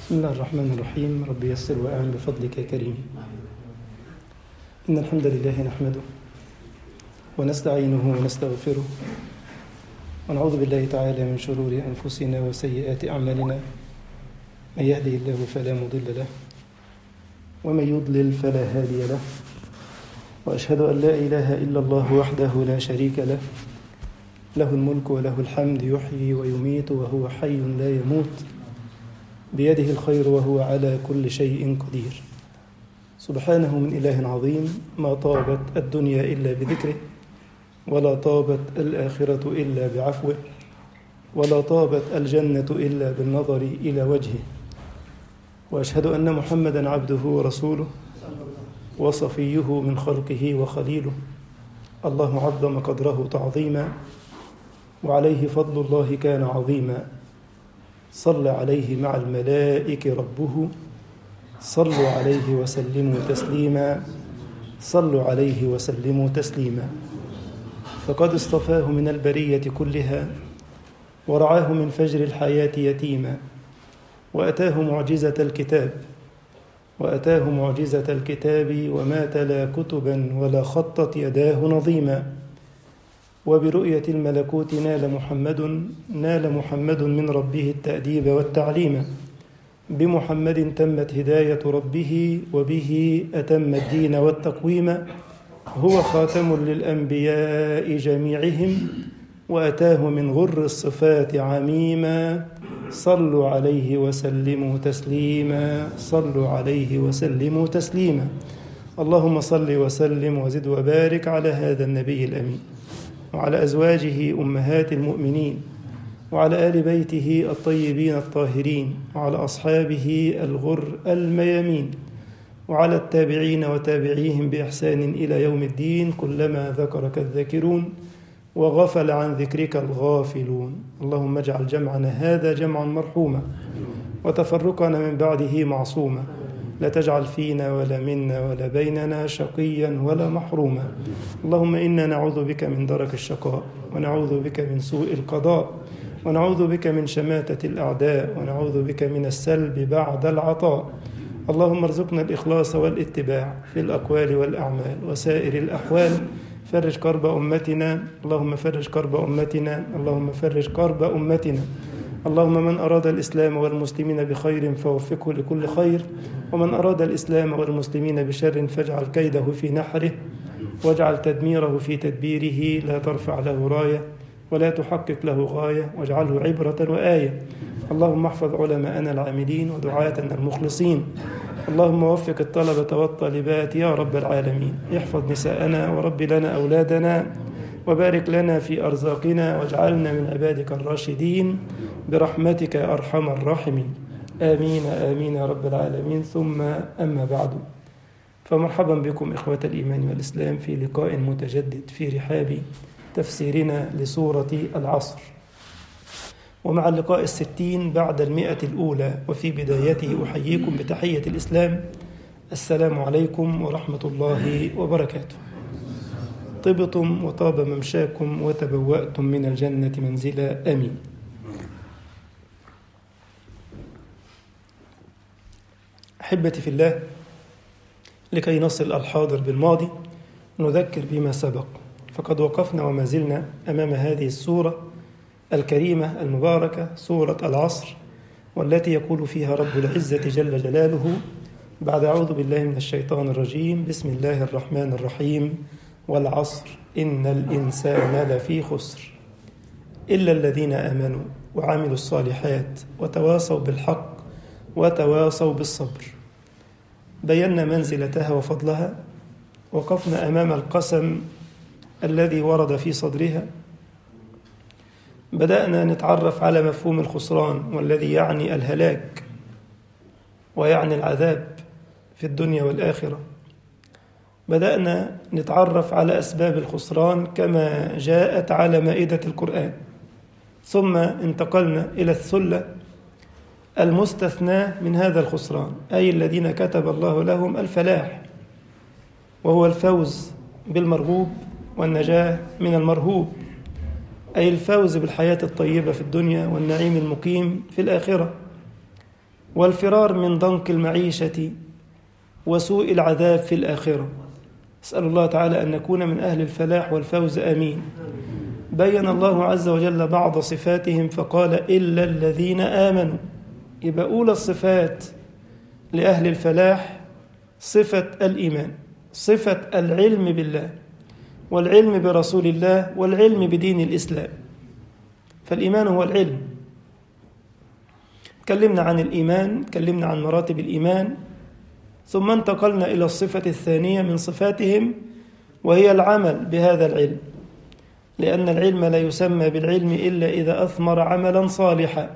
بسم الله الرحمن الرحيم رب يسر وأعن بفضلك يا كريم إن الحمد لله نحمده ونستعينه ونستغفره ونعوذ بالله تعالى من شرور أنفسنا وسيئات أعمالنا من يهده الله فلا مضل له ومن يضلل فلا هادي له وأشهد أن لا إله إلا الله وحده لا شريك له له الملك وله الحمد يحيي ويميت وهو حي لا يموت بيده الخير وهو على كل شيء قدير سبحانه من إله عظيم ما طابت الدنيا إلا بذكره ولا طابت الآخرة إلا بعفوه ولا طابت الجنة إلا بالنظر إلى وجهه وأشهد أن محمدا عبده ورسوله وصفيه من خلقه وخليله الله عظم قدره تعظيما وعليه فضل الله كان عظيما صلى عليه مع الملائكة ربه صلوا عليه وسلموا تسليما صلوا عليه وسلموا تسليما فقد اصطفاه من البرية كلها ورعاه من فجر الحياة يتيما وأتاه معجزة الكتاب وأتاه معجزة الكتاب وما تلا كتبا ولا خطت يداه نظيما وبرؤية الملكوت نال محمد نال محمد من ربه التأديب والتعليم بمحمد تمت هداية ربه وبه أتم الدين والتقويم هو خاتم للأنبياء جميعهم وأتاه من غر الصفات عميما صلوا عليه وسلموا تسليما صلوا عليه وسلموا تسليما اللهم صل وسلم وزد وبارك على هذا النبي الأمين وعلى أزواجه أمهات المؤمنين وعلى آل بيته الطيبين الطاهرين وعلى أصحابه الغر الميامين وعلى التابعين وتابعيهم بإحسان إلى يوم الدين كلما ذكرك الذاكرون وغفل عن ذكرك الغافلون اللهم اجعل جمعنا هذا جمعا مرحوما وتفرقنا من بعده معصوما لا تجعل فينا ولا منا ولا بيننا شقيا ولا محروما اللهم إنا نعوذ بك من درك الشقاء ونعوذ بك من سوء القضاء ونعوذ بك من شماتة الأعداء ونعوذ بك من السلب بعد العطاء اللهم ارزقنا الإخلاص والاتباع في الأقوال والأعمال وسائر الأحوال فرج كرب أمتنا اللهم فرج كرب أمتنا اللهم فرج كرب أمتنا اللهم من أراد الإسلام والمسلمين بخير فوفقه لكل خير ومن أراد الإسلام والمسلمين بشر فاجعل كيده في نحره واجعل تدميره في تدبيره لا ترفع له راية ولا تحقق له غاية واجعله عبرة وآية اللهم احفظ علماءنا العاملين ودعاتنا المخلصين اللهم وفق الطلبة والطالبات يا رب العالمين احفظ نساءنا ورب لنا أولادنا وبارك لنا في أرزاقنا واجعلنا من عبادك الراشدين برحمتك يا أرحم الراحمين آمين آمين يا رب العالمين ثم أما بعد فمرحبا بكم إخوة الإيمان والإسلام في لقاء متجدد في رحاب تفسيرنا لسورة العصر ومع اللقاء الستين بعد المئة الأولى وفي بدايته أحييكم بتحية الإسلام السلام عليكم ورحمة الله وبركاته طبتم وطاب ممشاكم وتبوأتم من الجنة منزلا آمين أحبتي في الله لكي نصل الحاضر بالماضي نذكر بما سبق فقد وقفنا وما زلنا أمام هذه السورة الكريمة المباركة سورة العصر والتي يقول فيها رب العزة جل جلاله بعد أعوذ بالله من الشيطان الرجيم بسم الله الرحمن الرحيم والعصر إن الإنسان لفي خسر إلا الذين آمنوا وعملوا الصالحات وتواصوا بالحق وتواصوا بالصبر بينا منزلتها وفضلها وقفنا أمام القسم الذي ورد في صدرها بدأنا نتعرف على مفهوم الخسران والذي يعني الهلاك ويعني العذاب في الدنيا والآخرة بدأنا نتعرف على أسباب الخسران كما جاءت على مائدة القرآن ثم انتقلنا إلى الثلة المستثنى من هذا الخسران أي الذين كتب الله لهم الفلاح وهو الفوز بالمرغوب والنجاة من المرهوب أي الفوز بالحياة الطيبة في الدنيا والنعيم المقيم في الآخرة والفرار من ضنك المعيشة وسوء العذاب في الآخرة أسأل الله تعالى أن نكون من أهل الفلاح والفوز آمين بين الله عز وجل بعض صفاتهم فقال إلا الذين آمنوا يبقى أولى الصفات لأهل الفلاح صفة الإيمان صفة العلم بالله والعلم برسول الله والعلم بدين الإسلام فالإيمان هو العلم تكلمنا عن الإيمان تكلمنا عن مراتب الإيمان ثم انتقلنا إلى الصفة الثانية من صفاتهم وهي العمل بهذا العلم لأن العلم لا يسمى بالعلم إلا إذا أثمر عملا صالحا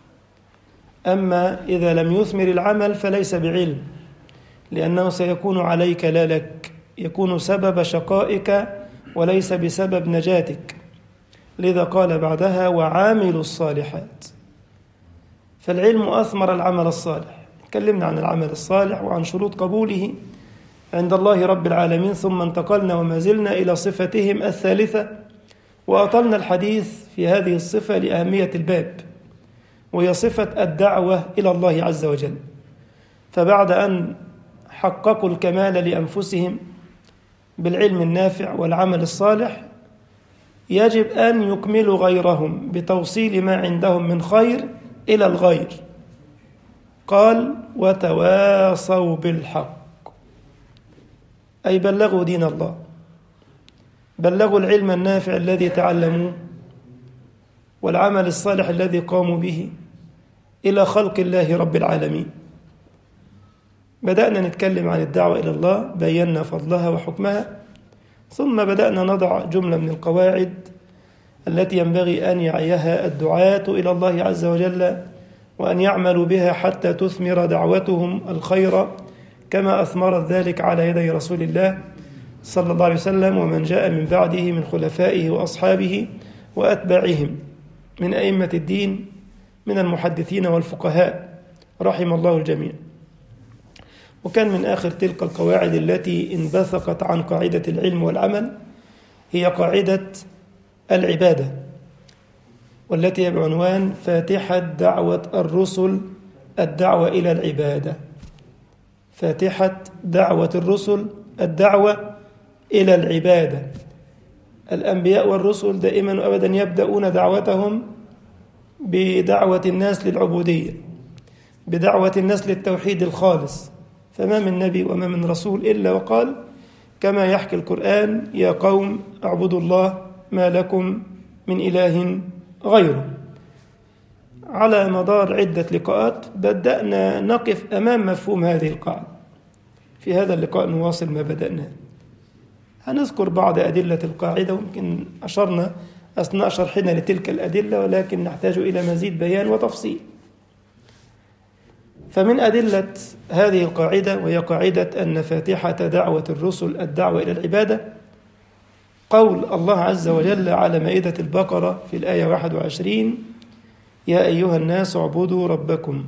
أما إذا لم يثمر العمل فليس بعلم لأنه سيكون عليك لا لك يكون سبب شقائك وليس بسبب نجاتك لذا قال بعدها وعاملوا الصالحات فالعلم أثمر العمل الصالح تكلمنا عن العمل الصالح وعن شروط قبوله عند الله رب العالمين ثم انتقلنا وما زلنا إلى صفتهم الثالثة وأطلنا الحديث في هذه الصفة لأهمية الباب وهي صفة الدعوة إلى الله عز وجل فبعد أن حققوا الكمال لأنفسهم بالعلم النافع والعمل الصالح يجب أن يكملوا غيرهم بتوصيل ما عندهم من خير إلى الغير قال وتواصوا بالحق أي بلغوا دين الله بلغوا العلم النافع الذي تعلموه والعمل الصالح الذي قاموا به إلى خلق الله رب العالمين بدأنا نتكلم عن الدعوة إلى الله بينا فضلها وحكمها ثم بدأنا نضع جملة من القواعد التي ينبغي أن يعيها الدعاة إلى الله عز وجل وأن يعملوا بها حتى تثمر دعوتهم الخير كما أثمرت ذلك على يدي رسول الله صلى الله عليه وسلم ومن جاء من بعده من خلفائه وأصحابه وأتباعهم من أئمة الدين من المحدثين والفقهاء رحم الله الجميع وكان من آخر تلك القواعد التي انبثقت عن قاعدة العلم والعمل هي قاعدة العبادة والتي هي بعنوان فاتحة دعوة الرسل الدعوة إلى العبادة فاتحة دعوة الرسل الدعوة إلى العبادة الأنبياء والرسل دائما وأبدا يبدأون دعوتهم بدعوة الناس للعبودية بدعوة الناس للتوحيد الخالص فما من نبي وما من رسول إلا وقال كما يحكي القرآن يا قوم اعبدوا الله ما لكم من إله غيره على مدار عدة لقاءات بدأنا نقف أمام مفهوم هذه القاعدة في هذا اللقاء نواصل ما بدأناه هنذكر بعض أدلة القاعدة ويمكن أشرنا أثناء شرحنا لتلك الأدلة ولكن نحتاج إلى مزيد بيان وتفصيل فمن أدلة هذه القاعدة وهي قاعدة أن فاتحة دعوة الرسل الدعوة إلى العبادة قول الله عز وجل على مائدة البقرة في الآية 21 يا أيها الناس اعبدوا ربكم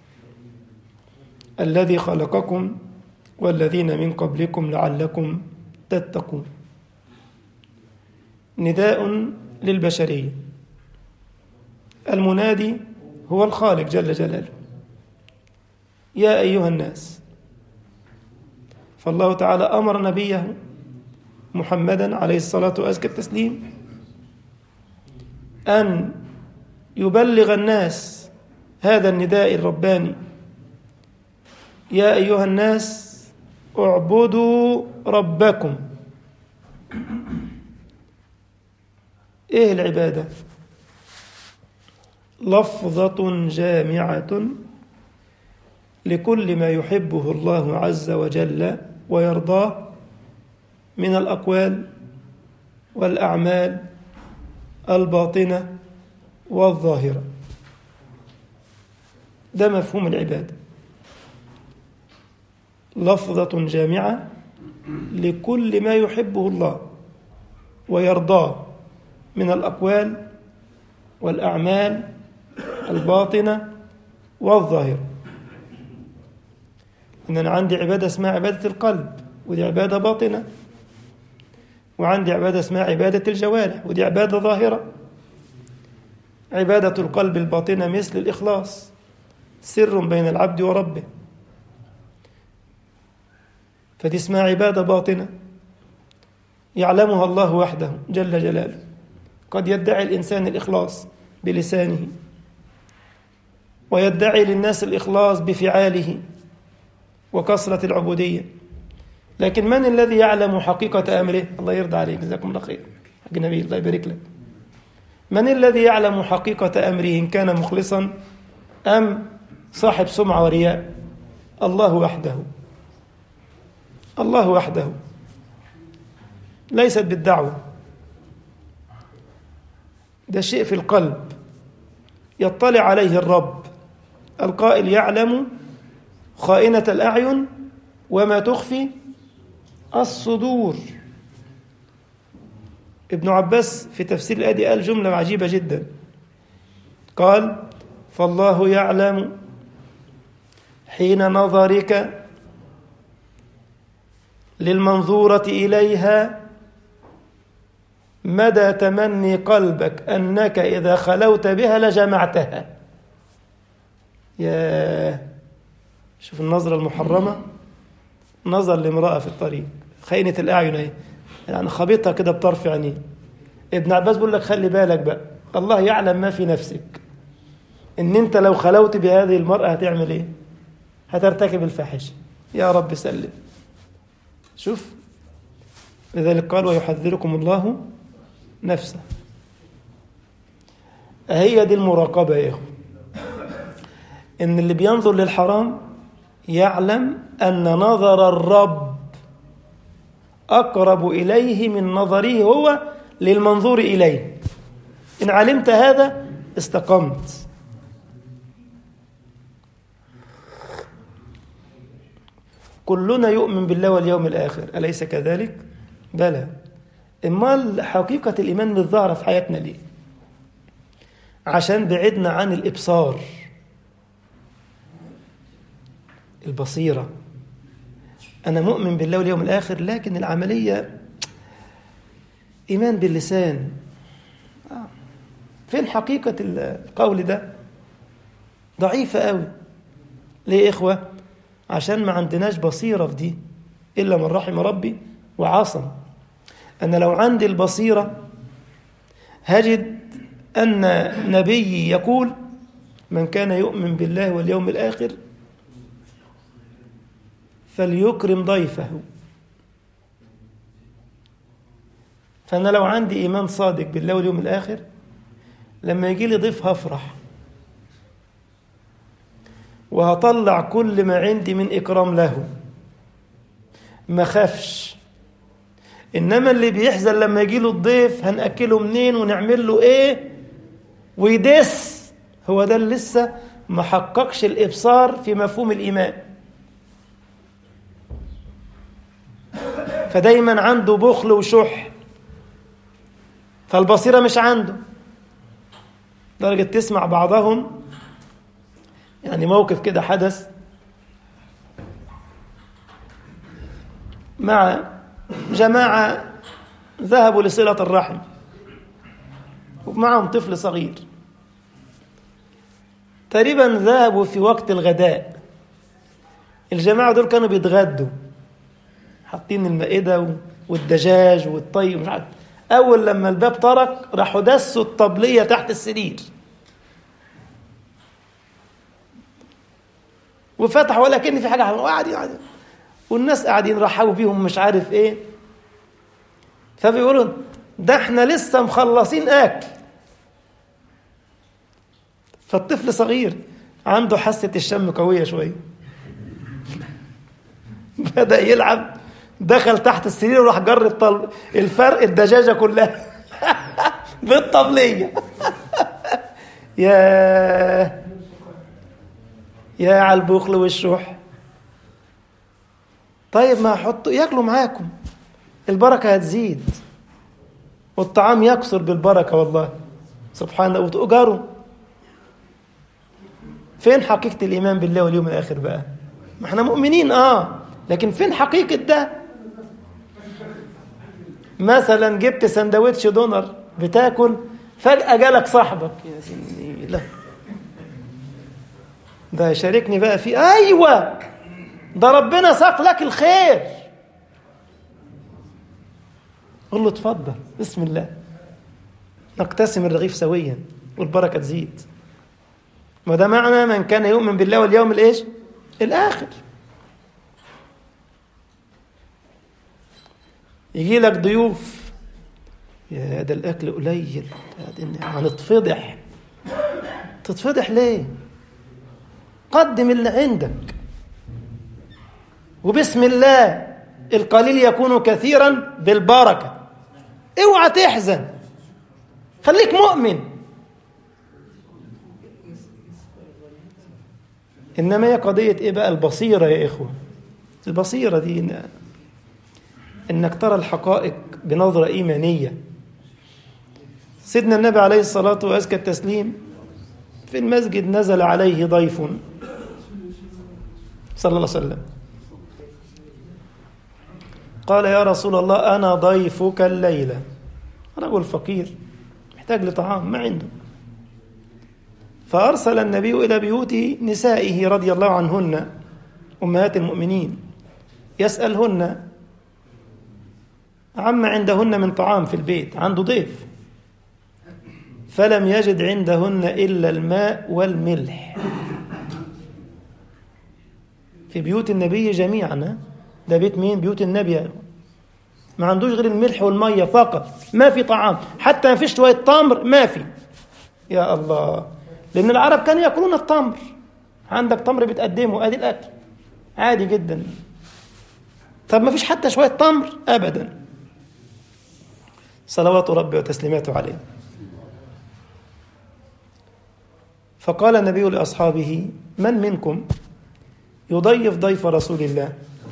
الذي خلقكم والذين من قبلكم لعلكم تتقون نداء للبشرية المنادي هو الخالق جل جلاله يا أيها الناس فالله تعالى أمر نبيه محمدا عليه الصلاة وأزكى التسليم أن يبلغ الناس هذا النداء الرباني يا أيها الناس اعبدوا ربكم ايه العباده لفظه جامعه لكل ما يحبه الله عز وجل ويرضاه من الاقوال والاعمال الباطنه والظاهره ده مفهوم العباده لفظة جامعة لكل ما يحبه الله ويرضاه من الأقوال والأعمال الباطنة والظاهرة إن أنا عندي عبادة اسمها عبادة القلب ودي عبادة باطنة وعندي عبادة اسمها عبادة الجوارح ودي عبادة ظاهرة عبادة القلب الباطنة مثل الإخلاص سر بين العبد وربه فدي اسمها عبادة باطنة يعلمها الله وحده جل جلاله قد يدعي الإنسان الإخلاص بلسانه ويدعي للناس الإخلاص بفعاله وكثرة العبودية لكن من الذي يعلم حقيقة أمره الله يرضى عليك جزاكم الله خير حق نبي الله يبارك لك من الذي يعلم حقيقة أمره إن كان مخلصا أم صاحب سمعة ورياء الله وحده الله وحده ليست بالدعوة ده شيء في القلب يطلع عليه الرب القائل يعلم خائنة الأعين وما تخفي الصدور ابن عباس في تفسير الآية قال جملة عجيبة جدا قال فالله يعلم حين نظرك للمنظورة إليها مدى تمني قلبك أنك إذا خلوت بها لجمعتها يا شوف النظرة المحرمة نظر لامرأة في الطريق خينة الأعين اهي يعني خبيطها كده بطرف عينيه ابن عباس بيقول لك خلي بالك بقى الله يعلم ما في نفسك ان انت لو خلوت بهذه المرأة هتعمل ايه هترتكب الفاحشة يا رب سلم شوف لذلك قال ويحذركم الله نفسه هي دي المراقبة يا إخوة إن اللي بينظر للحرام يعلم أن نظر الرب أقرب إليه من نظره هو للمنظور إليه إن علمت هذا استقمت كلنا يؤمن بالله واليوم الآخر أليس كذلك؟ بلى امال حقيقة الإيمان مش ظاهرة في حياتنا ليه؟ عشان بعدنا عن الإبصار البصيرة أنا مؤمن بالله واليوم الآخر لكن العملية إيمان باللسان فين حقيقة القول ده ضعيفة قوي ليه يا إخوة عشان ما عندناش بصيرة في دي إلا من رحم ربي وعاصم أنا لو عندي البصيرة هجد أن نبيي يقول من كان يؤمن بالله واليوم الآخر فليكرم ضيفه فأنا لو عندي إيمان صادق بالله واليوم الآخر لما يجي لي ضيف هفرح وهطلع كل ما عندي من إكرام له ما خافش إنما اللي بيحزن لما يجي له الضيف هنأكله منين ونعمل له إيه ويدس هو ده اللي لسه ما حققش الإبصار في مفهوم الإيمان فدايما عنده بخل وشح فالبصيرة مش عنده درجة تسمع بعضهم يعني موقف كده حدث مع جماعة ذهبوا لصلة الرحم ومعهم طفل صغير تقريبا ذهبوا في وقت الغداء الجماعة دول كانوا بيتغدوا حاطين المائدة والدجاج والطي ومش عارف أول لما الباب طرق راحوا دسوا الطبلية تحت السرير وفتحوا ولا كأن في حاجة وقاعدين قاعدين والناس قاعدين رحبوا بيهم مش عارف ايه فبيقولوا ده احنا لسه مخلصين اكل فالطفل صغير عنده حاسة الشم قوية شوية بدأ يلعب دخل تحت السرير وراح جر الطل... الفرق الدجاجة كلها بالطبلية يا يا على البخل والشح طيب ما حطوا ياكلوا معاكم البركة هتزيد والطعام يكثر بالبركة والله سبحان الله وتؤجروا فين حقيقة الإيمان بالله واليوم الآخر بقى ما احنا مؤمنين اه لكن فين حقيقة ده مثلا جبت سندوتش دونر بتاكل فجأة جالك صاحبك يا سني لا ده شاركني بقى في ايوه ده ربنا ساق لك الخير قول له اتفضل بسم الله نقتسم الرغيف سويا والبركه تزيد وده معنى من كان يؤمن بالله واليوم الايش الاخر يجي لك ضيوف يا ده الاكل قليل هنتفضح تتفضح ليه قدم اللي عندك وبسم الله القليل يكون كثيرا بالبركه اوعى تحزن خليك مؤمن انما هي قضيه ايه بقى البصيره يا اخوه البصيره دي إن انك ترى الحقائق بنظره ايمانيه سيدنا النبي عليه الصلاه وازكى التسليم في المسجد نزل عليه ضيف صلى الله عليه وسلم قال يا رسول الله انا ضيفك الليله رجل فقير محتاج لطعام ما عنده فأرسل النبي إلى بيوت نسائه رضي الله عنهن أمهات المؤمنين يسألهن عما عندهن من طعام في البيت عنده ضيف فلم يجد عندهن إلا الماء والملح في بيوت النبي جميعا ده بيت مين بيوت النبي ما عندوش غير الملح والمية فقط ما في طعام حتى ما فيش شوية تمر ما في يا الله لأن العرب كانوا يأكلون التمر عندك تمر بتقدمه ادي الأكل عادي جدا طب ما فيش حتى شوية تمر أبدا صلوات ربي وتسليماته عليه فقال النبي لأصحابه من منكم يضيف ضيف رسول الله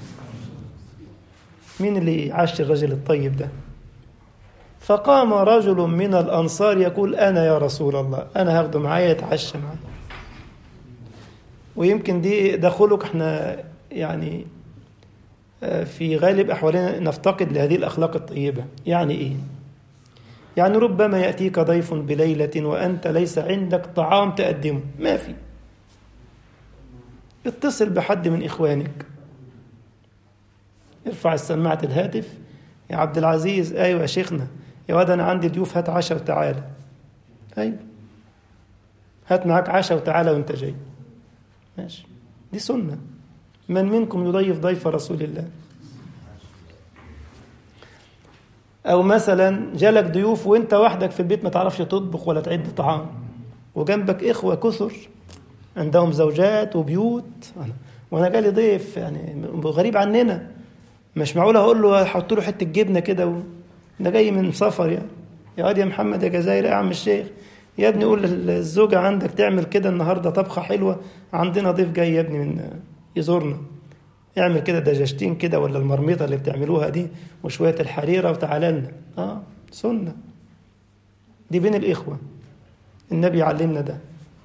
مين اللي عاش الرجل الطيب ده فقام رجل من الأنصار يقول أنا يا رسول الله أنا هاخده معايا يتعشى معايا ويمكن دي ده خلق احنا يعني في غالب أحوالنا نفتقد لهذه الأخلاق الطيبة يعني إيه؟ يعني ربما يأتيك ضيف بليلة وأنت ليس عندك طعام تقدمه ما في اتصل بحد من إخوانك ارفع السماعة الهاتف يا عبد العزيز أيوة يا شيخنا يا واد أنا عندي ضيوف هات عشاء وتعالى أيوة هات معاك عشاء وتعالى وأنت جاي ماشي دي سنة من منكم يضيف ضيف رسول الله أو مثلا جالك ضيوف وأنت وحدك في البيت ما تعرفش تطبخ ولا تعد طعام وجنبك إخوة كثر عندهم زوجات وبيوت وأنا جالي ضيف يعني غريب عننا مش معقول أقول له أحط له حتة جبنة كده و... ده جاي من سفر يعني يا واد يا محمد يا جزائر يا عم الشيخ يا ابني قول للزوجة عندك تعمل كده النهارده طبخة حلوة عندنا ضيف جاي يا ابني من يزورنا اعمل كده دجاجتين كده ولا المرميطة اللي بتعملوها دي وشوية الحريرة وتعالى لنا اه سنة دي بين الإخوة النبي علمنا ده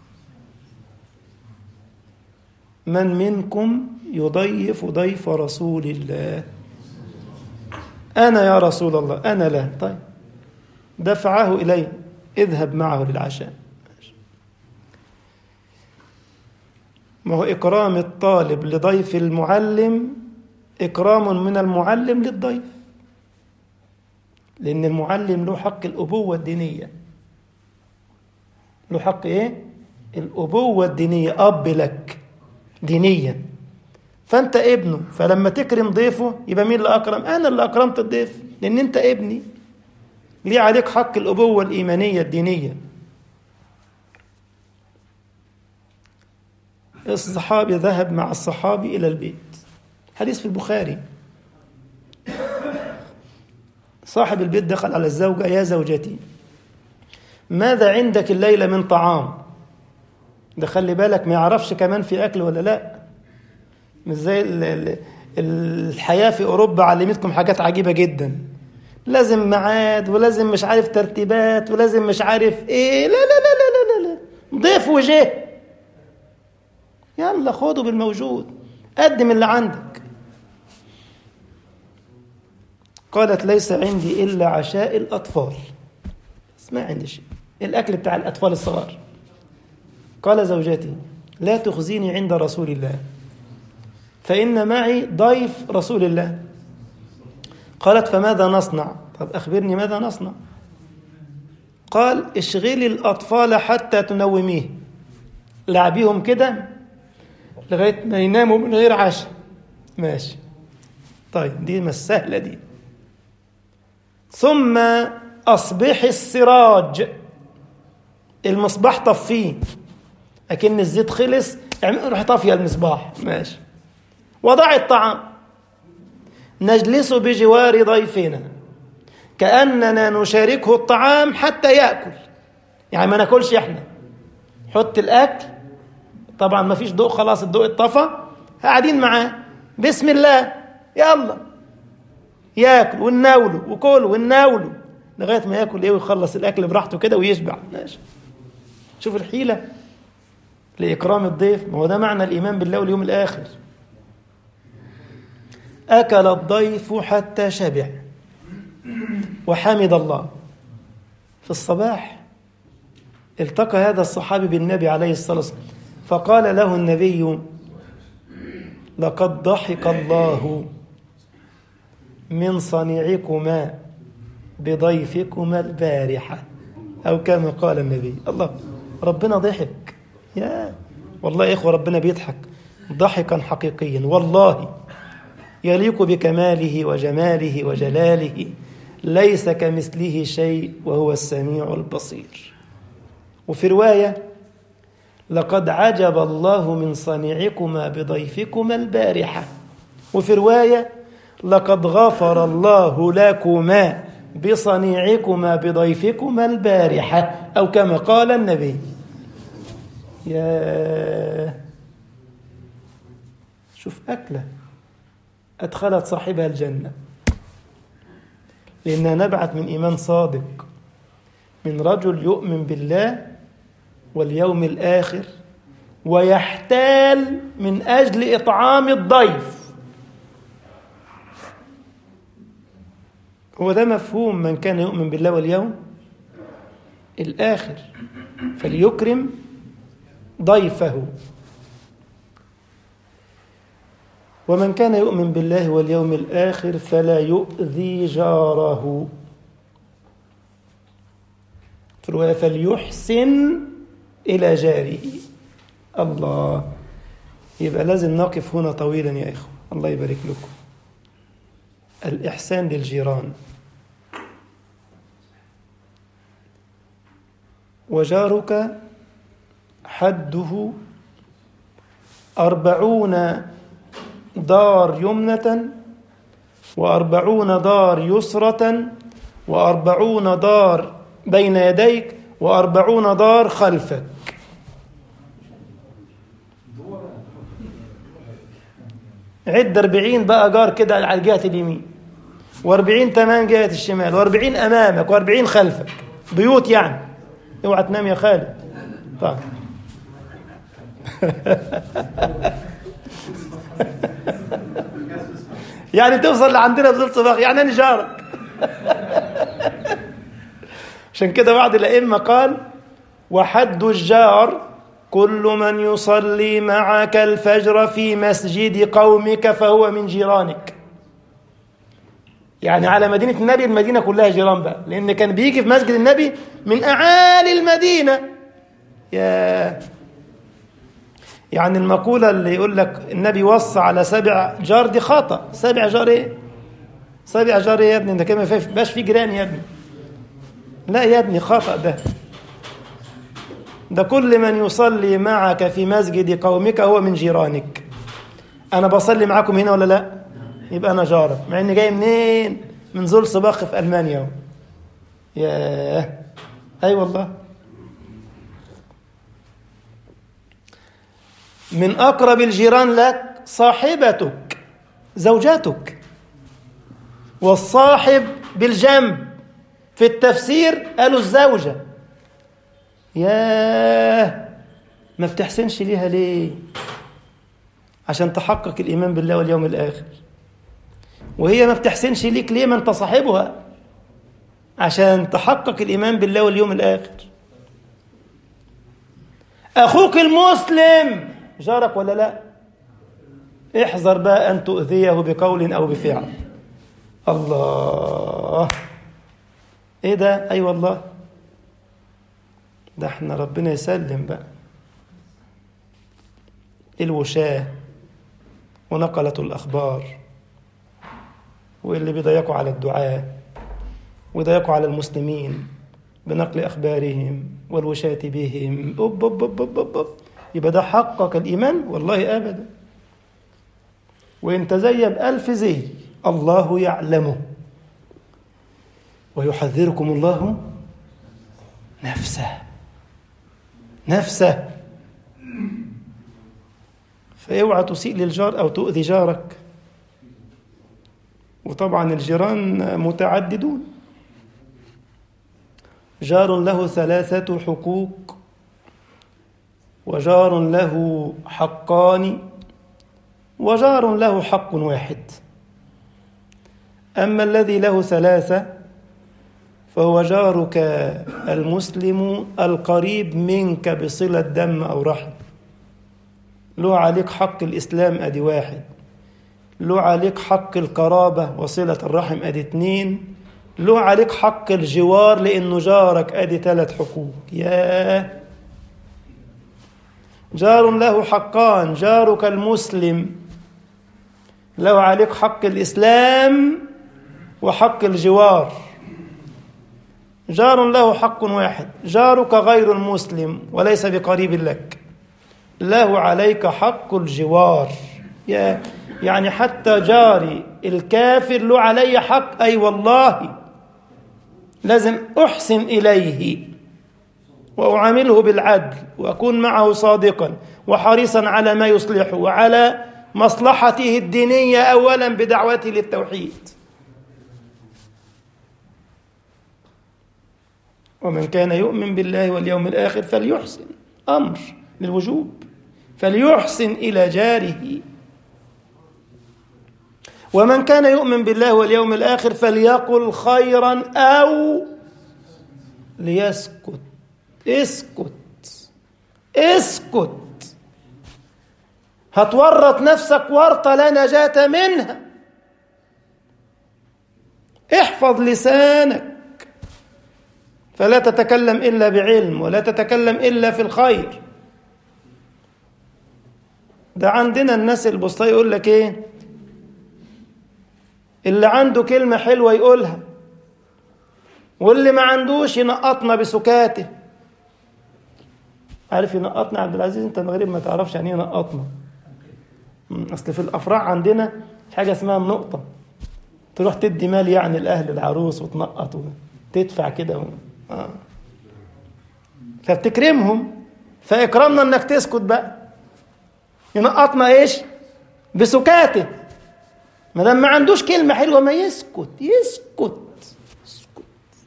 من منكم يضيف ضيف رسول الله أنا يا رسول الله أنا لا طيب دفعه إلي اذهب معه للعشاء ما هو إكرام الطالب لضيف المعلم إكرام من المعلم للضيف لأن المعلم له حق الأبوة الدينية له حق إيه؟ الأبوة الدينية أب لك دينيا فأنت ابنه فلما تكرم ضيفه يبقى مين اللي أكرم؟ أنا اللي أكرمت الضيف لأن أنت ابني ليه عليك حق الأبوة الإيمانية الدينية الصحابي ذهب مع الصحابي إلى البيت حديث في البخاري صاحب البيت دخل على الزوجة يا زوجتي ماذا عندك الليلة من طعام ده خلي بالك ما يعرفش كمان في أكل ولا لا مش زي الحياة في أوروبا علمتكم حاجات عجيبة جدا لازم ميعاد ولازم مش عارف ترتيبات ولازم مش عارف ايه لا لا لا لا لا لا ضيف وجه يلا خده بالموجود قدم اللي عندك قالت ليس عندي إلا عشاء الأطفال ما عندي شيء الأكل بتاع الأطفال الصغار قال زوجتي لا تخزيني عند رسول الله فإن معي ضيف رسول الله قالت فماذا نصنع طب أخبرني ماذا نصنع قال اشغلي الأطفال حتى تنوميه لعبيهم كده لغاية ما يناموا من غير عشاء ماشي طيب دي مش سهلة دي ثم أصبحي السراج المصباح طفيه أكن الزيت خلص روح طافية المصباح ماشي وضع الطعام نجلس بجوار ضيفنا كأننا نشاركه الطعام حتى يأكل يعني ما ناكلش احنا حط الأكل طبعا ما فيش ضوء خلاص الضوء اتطفى قاعدين معاه بسم الله يلا ياكل ونناوله وكل ونناوله لغايه ما ياكل ايه ويخلص الاكل براحته كده ويشبع ماشي شوف الحيله لاكرام الضيف ما هو ده معنى الايمان بالله واليوم الاخر اكل الضيف حتى شبع وحمد الله في الصباح التقى هذا الصحابي بالنبي عليه الصلاه والسلام فقال له النبي لقد ضحك الله من صنيعكما بضيفكما البارحة أو كما قال النبي الله ربنا ضحك يا والله يا إخوة ربنا بيضحك ضحكا حقيقيا والله يليق بكماله وجماله وجلاله ليس كمثله شيء وهو السميع البصير وفي رواية لقد عجب الله من صنيعكما بضيفكما البارحة وفي رواية لقد غفر الله لكما بصنيعكما بضيفكما البارحة أو كما قال النبي يا شوف أكلة أدخلت صاحبها الجنة لأنها نبعت من إيمان صادق من رجل يؤمن بالله واليوم الآخر ويحتال من أجل إطعام الضيف هو ده مفهوم من كان يؤمن بالله واليوم الآخر فليكرم ضيفه ومن كان يؤمن بالله واليوم الآخر فلا يؤذي جاره في الرواية فليحسن إلى جاره الله يبقى لازم نقف هنا طويلا يا إخوة الله يبارك لكم الإحسان للجيران وجارك حده أربعون دار يمنة وأربعون دار يسرة وأربعون دار بين يديك وأربعون دار خلفك عد أربعين بقى جار كده على جهة اليمين وأربعين تمام جهة الشمال وأربعين أمامك وأربعين خلفك بيوت يعني اوعى تنام يا خالد طيب يعني توصل لعندنا بذل صباح يعني انا جارك عشان كده بعض الائمه قال وحد الجار كل من يصلي معك الفجر في مسجد قومك فهو من جيرانك يعني على مدينة النبي المدينة كلها جيران بقى لأن كان بيجي في مسجد النبي من أعالي المدينة يا يعني المقولة اللي يقول لك النبي وصى على سبع جار دي خطأ سبع جار ايه سبع جار ايه يا ابني انت كده ما باش في جيران يا ابني لا يا ابني خطأ ده ده كل من يصلي معك في مسجد قومك هو من جيرانك انا بصلي معاكم هنا ولا لا يبقى انا جارك مع اني جاي منين من زول صباخ في المانيا ياه اي والله من اقرب الجيران لك صاحبتك زوجاتك والصاحب بالجنب في التفسير قالوا الزوجه ياه ما بتحسنش ليها ليه عشان تحقق الإيمان بالله واليوم الآخر وهي ما بتحسنش ليك ليه ما انت صاحبها عشان تحقق الإيمان بالله واليوم الآخر أخوك المسلم جارك ولا لا احذر بقى أن تؤذيه بقول أو بفعل الله ايه ده اي أيوة والله ده احنا ربنا يسلم بقى الوشاة ونقلة الأخبار واللي بيضيقوا على الدعاء ويضيقوا على المسلمين بنقل أخبارهم والوشاة بهم أوب أوب أوب أوب أوب. يبقى ده حقق الإيمان والله أبدا وإن تزين بألف زي الله يعلمه ويحذركم الله نفسه نفسه فاوعى تسيء للجار او تؤذي جارك وطبعا الجيران متعددون جار له ثلاثة حقوق وجار له حقان وجار له حق واحد أما الذي له ثلاثة فهو جارك المسلم القريب منك بصلة دم أو رحم له عليك حق الإسلام أدي واحد له عليك حق القرابة وصلة الرحم أدي اتنين له عليك حق الجوار لأنه جارك أدي ثلاث حقوق ياه جار له حقان جارك المسلم له عليك حق الإسلام وحق الجوار جار له حق واحد جارك غير المسلم وليس بقريب لك له عليك حق الجوار يعني حتى جاري الكافر له علي حق أي والله لازم أحسن إليه وأعامله بالعدل وأكون معه صادقا وحريصا على ما يصلحه وعلى مصلحته الدينية أولا بدعوته للتوحيد ومن كان يؤمن بالله واليوم الآخر فليحسن أمر للوجوب فليحسن إلى جاره ومن كان يؤمن بالله واليوم الآخر فليقل خيرا أو ليسكت اسكت اسكت هتورط نفسك ورطة لا نجاة منها احفظ لسانك فلا تتكلم إلا بعلم ولا تتكلم إلا في الخير ده عندنا الناس البسطاء يقول لك ايه اللي عنده كلمة حلوة يقولها واللي ما عندوش ينقطنا بسكاته عارف ينقطنا عبد العزيز انت المغرب ما تعرفش يعني ايه ينقطنا اصل في الافراح عندنا حاجه اسمها نقطه تروح تدي مال يعني لاهل العروس وتنقط وتدفع كده و... آه. فبتكرمهم فاكرمنا انك تسكت بقى ينقطنا ايش بسكاته ما دام ما عندوش كلمه حلوه ما يسكت يسكت يسكت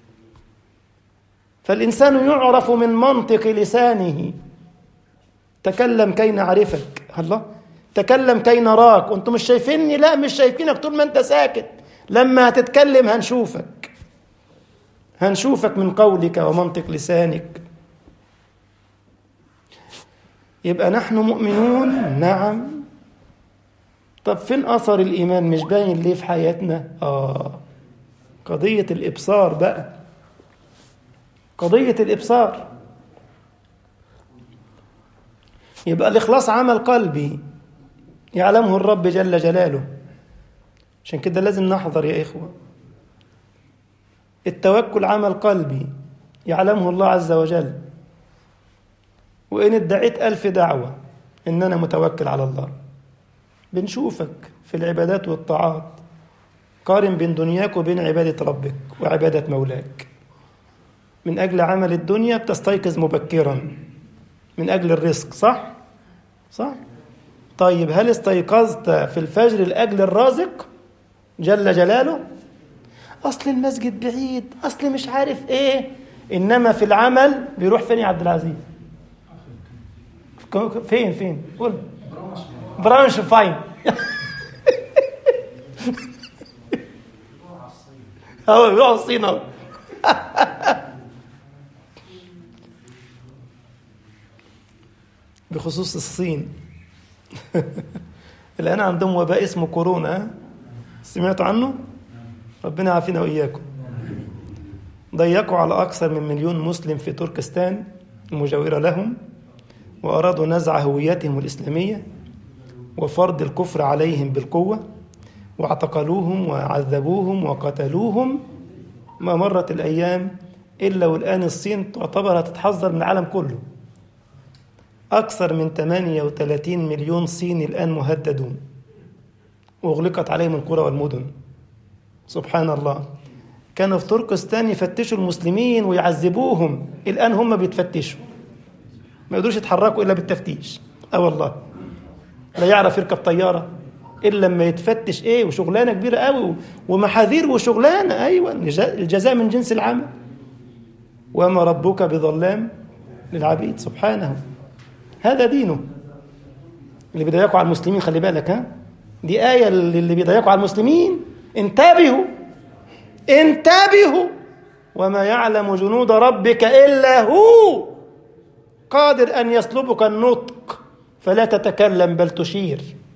فالانسان يعرف من منطق لسانه تكلم كي نعرفك الله تكلم كي نراك وانتم مش شايفيني لا مش شايفينك طول ما انت ساكت لما هتتكلم هنشوفك هنشوفك من قولك ومنطق لسانك يبقى نحن مؤمنون نعم طب فين أثر الإيمان مش باين ليه في حياتنا آه قضية الإبصار بقى قضية الإبصار يبقى الإخلاص عمل قلبي يعلمه الرب جل جلاله عشان كده لازم نحضر يا إخوة التوكل عمل قلبي يعلمه الله عز وجل وإن ادعيت ألف دعوة إن أنا متوكل على الله بنشوفك في العبادات والطاعات قارن بين دنياك وبين عبادة ربك وعبادة مولاك من أجل عمل الدنيا بتستيقظ مبكرا من أجل الرزق صح؟ صح؟ طيب هل استيقظت في الفجر لأجل الرازق جل جلاله؟ أصل المسجد بعيد أصل مش عارف إيه إنما في العمل بيروح فين يا عبد العزيز؟ فين فين؟ قول برانش فاين هو بيروح الصين اهو بخصوص الصين الآن عندهم وباء اسمه كورونا سمعتوا عنه؟ ربنا يعافينا وإياكم ضيقوا على أكثر من مليون مسلم في تركستان المجاورة لهم وأرادوا نزع هويتهم الإسلامية وفرض الكفر عليهم بالقوة واعتقلوهم وعذبوهم وقتلوهم ما مرت الأيام إلا والآن الصين تعتبر هتتحذر من العالم كله أكثر من 38 مليون صيني الآن مهددون وأغلقت عليهم القرى والمدن سبحان الله كانوا في تركستان يفتشوا المسلمين ويعذبوهم الآن هم بيتفتشوا ما يقدروش يتحركوا إلا بالتفتيش أه والله لا يعرف يركب طيارة إلا لما يتفتش إيه وشغلانة كبيرة قوي ومحاذير وشغلانة أيوة الجزاء من جنس العمل وما ربك بظلام للعبيد سبحانه هذا دينه اللي بيضايقوا على المسلمين خلي بالك ها دي آية اللي بيضايقوا على المسلمين انتبهوا انتبهوا وما يعلم جنود ربك إلا هو قادر أن يسلبك النطق فلا تتكلم بل تشير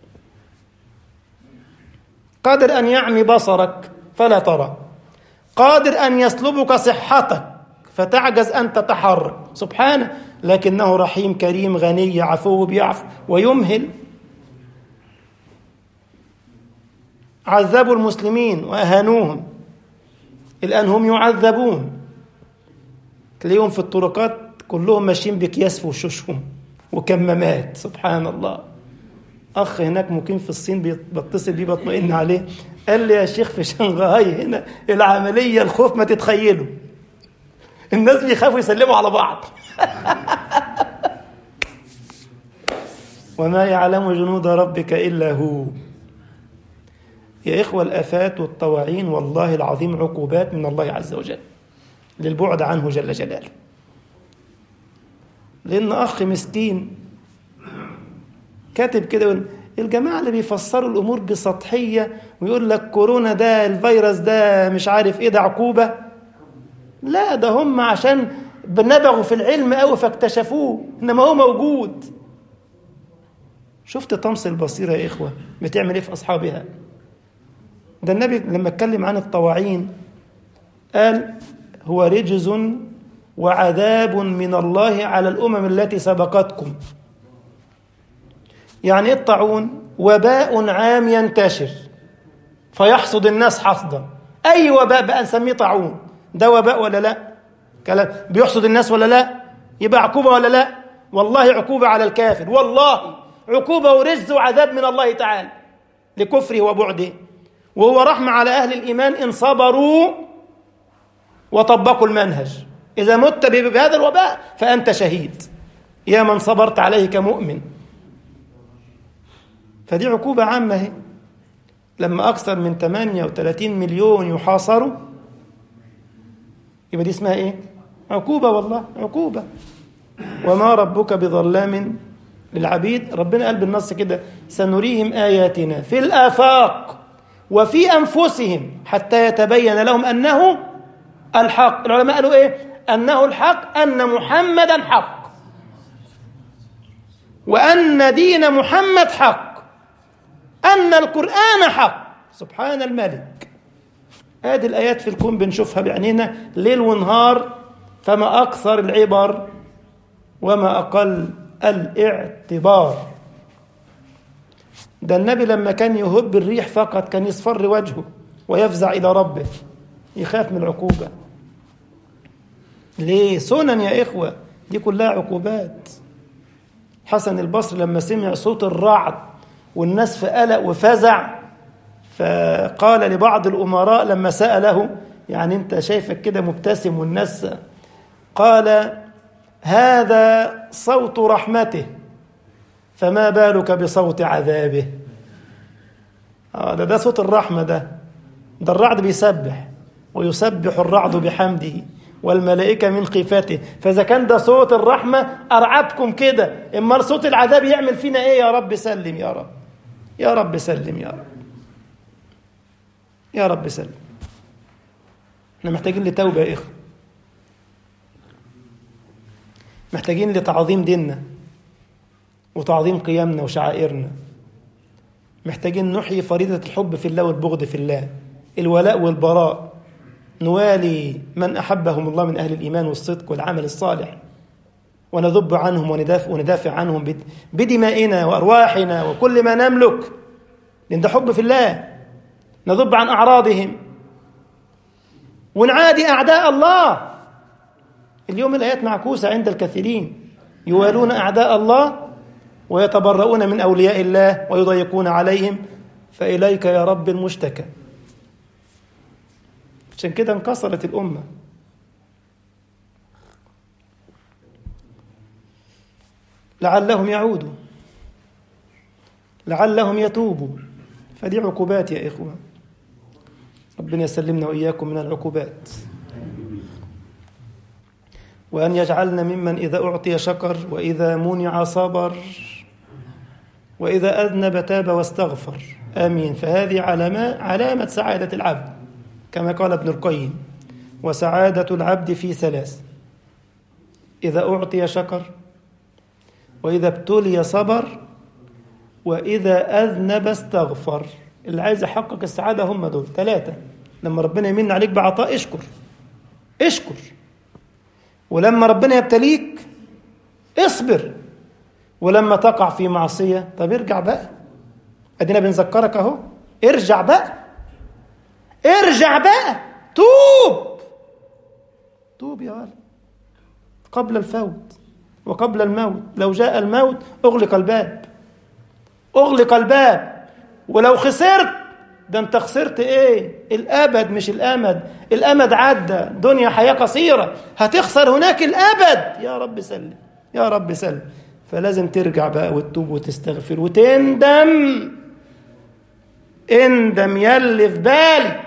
قادر أن يعمي بصرك فلا ترى قادر أن يسلبك صحتك فتعجز أن تتحرك سبحانه لكنه رحيم كريم غني عفو بيعفو ويمهل عذبوا المسلمين وأهانوهم الآن هم يعذبون تلاقيهم في الطرقات كلهم ماشيين بأكياس في وشوشهم وكمامات سبحان الله أخ هناك مقيم في الصين بتصل بيه بطمئن عليه قال لي يا شيخ في شنغهاي هنا العملية الخوف ما تتخيلوا الناس بيخافوا يسلموا على بعض وما يعلم جنود ربك إلا هو يا إخوة الآفات والطواعين والله العظيم عقوبات من الله عز وجل للبعد عنه جل جلاله لأن أخ مسكين كاتب كده الجماعة اللي بيفسروا الأمور بسطحية ويقول لك كورونا ده الفيروس ده مش عارف إيه ده عقوبة لا ده هم عشان نبغوا في العلم قوي فاكتشفوه إنما هو موجود شفت طمس البصيرة يا إخوة بتعمل إيه في أصحابها ده النبي لما اتكلم عن الطواعين قال هو رجز وعذاب من الله على الأمم التي سبقتكم يعني ايه الطاعون وباء عام ينتشر فيحصد الناس حصدا أي وباء بقى نسميه طاعون ده وباء ولا لا كلام بيحصد الناس ولا لا يبقى عقوبة ولا لا والله عقوبة على الكافر والله عقوبة ورجز وعذاب من الله تعالى لكفره وبعده وهو رحمة على أهل الإيمان إن صبروا وطبقوا المنهج إذا مت بهذا الوباء فأنت شهيد يا من صبرت عليه كمؤمن فدي عقوبة عامة هي لما أكثر من 38 مليون يحاصروا يبقى دي اسمها إيه؟ عقوبة والله عقوبة وما ربك بظلام للعبيد ربنا قال بالنص كده سنريهم آياتنا في الآفاق وفي أنفسهم حتى يتبين لهم أنه الحق العلماء قالوا إيه أنه الحق أن محمدا حق وأن دين محمد حق أن القرآن حق سبحان الملك هذه الآيات في الكون بنشوفها بعينينا ليل ونهار فما أكثر العبر وما أقل الاعتبار ده النبي لما كان يهب الريح فقط كان يصفر وجهه ويفزع إلى ربه يخاف من العقوبة ليه سنن يا إخوة دي كلها عقوبات حسن البصري لما سمع صوت الرعد والناس في قلق وفزع فقال لبعض الأمراء لما سأله يعني أنت شايفك كده مبتسم والناس قال هذا صوت رحمته فما بالك بصوت عذابه آه ده ده صوت الرحمة ده ده الرعد بيسبح ويسبح الرعد بحمده والملائكة من خيفته فإذا كان ده صوت الرحمة أرعبكم كده إما صوت العذاب يعمل فينا إيه يا رب سلم يا رب يا رب سلم يا رب يا رب سلم احنا محتاجين لتوبة يا إخوة محتاجين لتعظيم ديننا وتعظيم قيمنا وشعائرنا محتاجين نحيي فريضة الحب في الله والبغض في الله الولاء والبراء نوالي من أحبهم الله من أهل الإيمان والصدق والعمل الصالح ونذب عنهم وندافع, وندافع عنهم بدمائنا وأرواحنا وكل ما نملك لأن ده حب في الله نذب عن أعراضهم ونعادي أعداء الله اليوم الآيات معكوسة عند الكثيرين يوالون أعداء الله ويتبرؤون من أولياء الله ويضيقون عليهم فإليك يا رب المشتكى عشان كده انكسرت الأمة لعلهم يعودوا لعلهم يتوبوا فدي عقوبات يا إخوة ربنا يسلمنا وإياكم من العقوبات وأن يجعلنا ممن إذا أعطي شكر وإذا منع صبر وإذا أذنب تاب واستغفر آمين فهذه علامة علامة سعادة العبد كما قال ابن القيم وسعادة العبد في ثلاث إذا أعطي شكر وإذا ابتلي صبر وإذا أذنب استغفر اللي عايز يحقق السعادة هم دول ثلاثة لما ربنا يمن عليك بعطاء اشكر اشكر ولما ربنا يبتليك اصبر ولما تقع في معصية طب ارجع بقى ادينا بنذكرك اهو ارجع بقى ارجع بقى توب توب يا ولد قبل الفوت وقبل الموت لو جاء الموت اغلق الباب اغلق الباب ولو خسرت ده انت خسرت ايه الابد مش الامد الامد عدى دنيا حياه قصيره هتخسر هناك الابد يا رب سلم يا رب سلم فلازم ترجع بقى وتتوب وتستغفر وتندم اندم يلي في بالي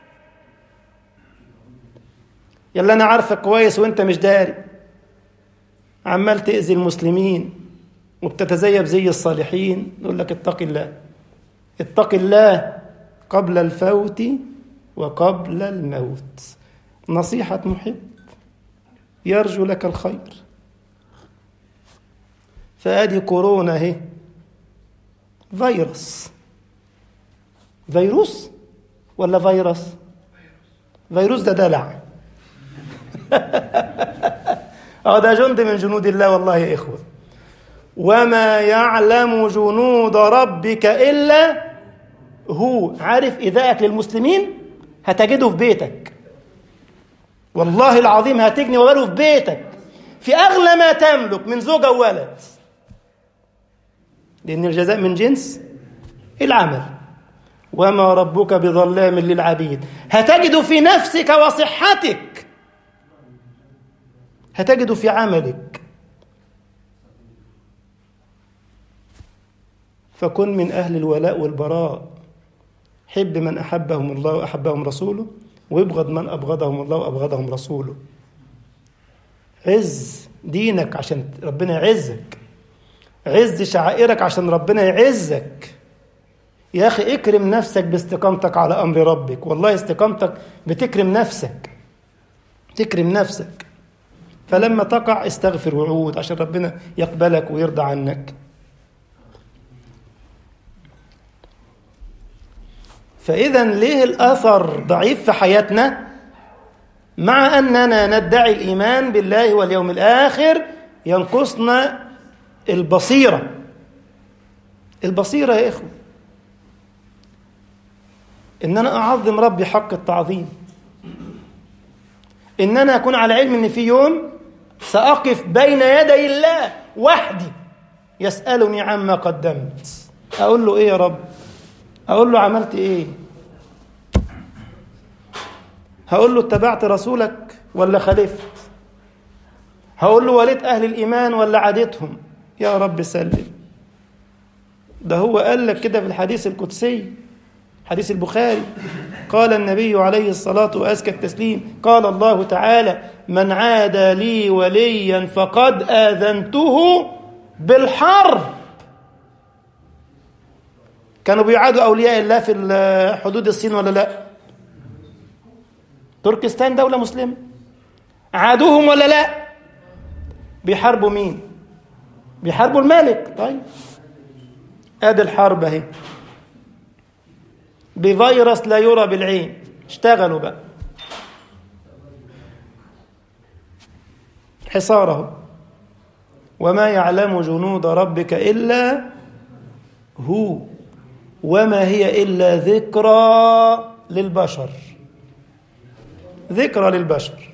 يلا انا عارفك كويس وانت مش داري عمال تاذي المسلمين وبتتزيب زي الصالحين يقول لك اتق الله اتق الله قبل الفوت وقبل الموت نصيحة محب يرجو لك الخير فادي كورونا اهي فيروس فيروس ولا فيروس فيروس ده دلع اه ده جند من جنود الله والله يا اخوه وما يعلم جنود ربك الا هو عارف ايذائك للمسلمين هتجده في بيتك والله العظيم هتجني وباله في بيتك في اغلى ما تملك من زوجه وولد لان الجزاء من جنس العمل وما ربك بظلام للعبيد هتجد في نفسك وصحتك هتجد في عملك فكن من أهل الولاء والبراء حب من أحبهم الله وأحبهم رسوله ويبغض من أبغضهم الله وأبغضهم رسوله عز دينك عشان ربنا يعزك عز شعائرك عشان ربنا يعزك يا أخي اكرم نفسك باستقامتك على أمر ربك والله استقامتك بتكرم نفسك تكرم نفسك فلما تقع استغفر وعود عشان ربنا يقبلك ويرضى عنك فإذا ليه الأثر ضعيف في حياتنا مع أننا ندعي الإيمان بالله واليوم الآخر ينقصنا البصيرة البصيرة يا إخوة إن أنا أعظم ربي حق التعظيم إن أنا أكون على علم إن في يوم سأقف بين يدي الله وحدي يسألني عما قدمت أقول له إيه يا رب أقول له عملت إيه هقول له اتبعت رسولك ولا خالفت هقول له وليت أهل الإيمان ولا عادتهم يا رب سلم ده هو قال لك كده في الحديث القدسي حديث البخاري قال النبي عليه الصلاة وأزكى التسليم قال الله تعالى من عادى لي وليا فقد آذنته بالحرب كانوا بيعادوا أولياء الله في حدود الصين ولا لا تركستان دولة مسلمة عادوهم ولا لا بيحاربوا مين بيحاربوا الملك طيب ادي الحرب اهي بفيروس لا يرى بالعين اشتغلوا بقى حصاره وما يعلم جنود ربك إلا هو وما هي إلا ذكرى للبشر ذكرى للبشر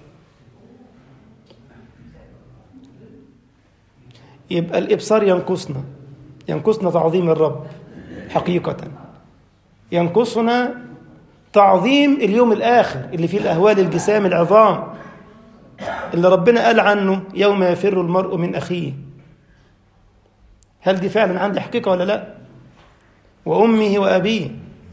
يبقى الإبصار ينقصنا ينقصنا تعظيم الرب حقيقة ينقصنا تعظيم اليوم الآخر اللي فيه الأهوال الجسام العظام اللي ربنا قال عنه يوم يفر المرء من أخيه هل دي فعلا عندي حقيقة ولا لا وأمه وأبيه